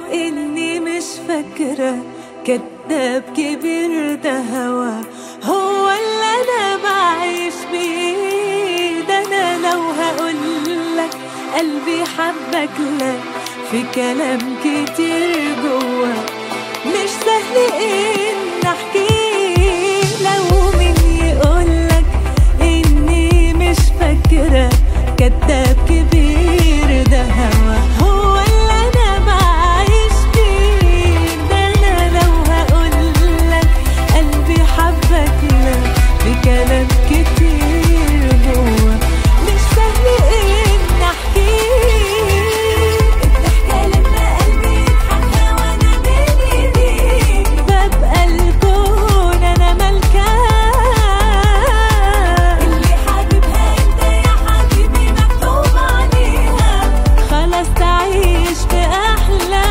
اني مش فاكرة كداب كبير ده هوا هو اللي انا بعيش بيه ده انا لو هقولك قلبي حبك لا في كلام كتير جوا مش سهل ان احكيه لو مين يقولك اني مش فاكرة كداب كبير ده هوا هو اللي انا بعيش بيه ده انا لو هقولك قلبي حبك لا بكلام كتير جوا مش سهل ان احكيه الضحكة لما قلبي يضحك وانا بين ايديك ببقى الكون انا ملكاه اللي حاببها انت يا حبيبي مكتوب عليها خلاص تعيش في احلى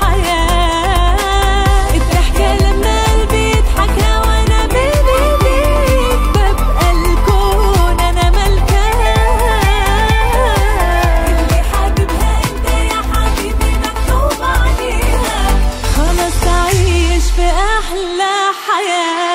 حياه الضحكة لما قلبي يضحك وانا بين ايديك ببقى الكون انا ملكاه اللي حاببها انت يا حبيبي مكتوب عليها خلاص تعيش في احلى حياه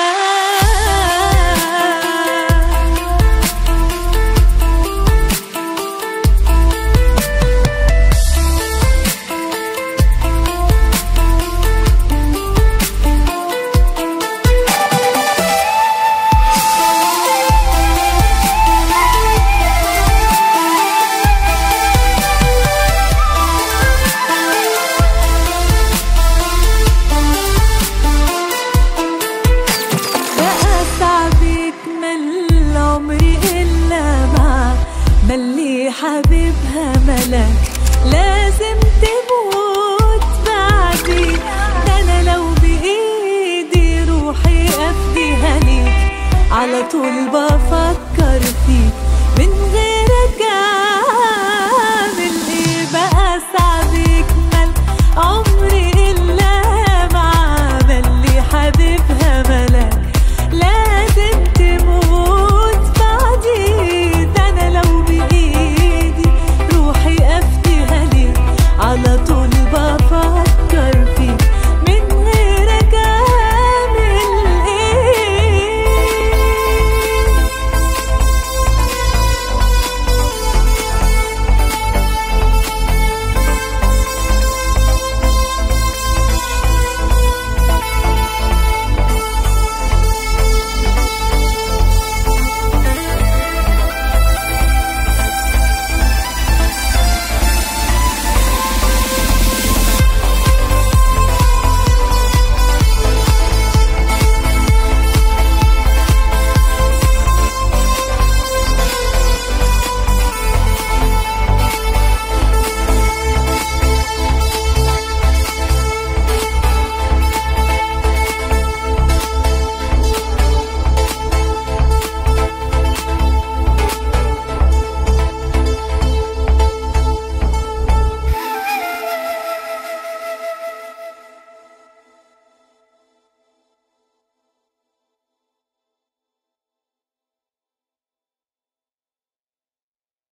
بقى صعب يكمل عمري إلا مع ملي حبيبها ملك لازم تموت بعدي ده أنا لو بإيدي روحي أفديها ليك على طول بفكر